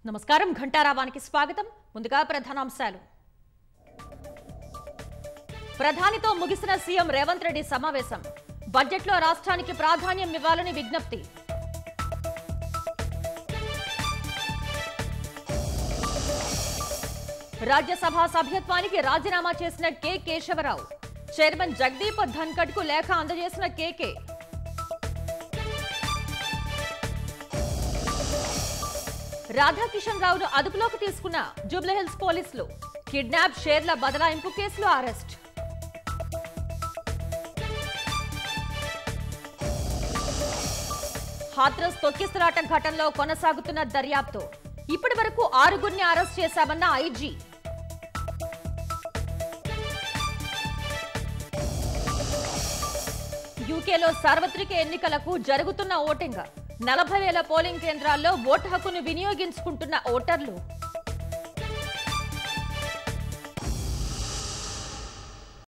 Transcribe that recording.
నమస్కారం ఘంటారావానికి స్వాగతం ముందుగా ప్రధానాంశాలు ప్రధానితో ముగిసిన సీఎం రేవంత్ రెడ్డి సమావేశం బడ్జెట్లో రాష్ట్రానికి ప్రాధాన్యం ఇవ్వాలని విజ్ఞప్తి రాజ్యసభ సభ్యత్వానికి రాజీనామా చేసిన కె కేశవరావు చైర్మన్ జగదీప్ ధన్కడ్ కు లేఖ అందజేసిన కేకే రాధాకిషన్ రావును అదుపులోకి తీసుకున్న జూబ్లీహిల్స్ పోలీసులు కిడ్నాప్ షేర్ల బదలాయింపు కేసులో అరెస్ట్ హాత్రస్ తొక్కిసలాట ఘటనలో కొనసాగుతున్న దర్యాప్తు ఇప్పటి వరకు ఆరుగురిని అరెస్ట్ చేశామన్న ఐజీ యూకేలో సార్వత్రిక ఎన్నికలకు జరుగుతున్న ఓటింగ్ నలభై వేల పోలింగ్ కేంద్రాల్లో ఓటు హక్కును వినియోగించుకుంటున్న ఓటర్లు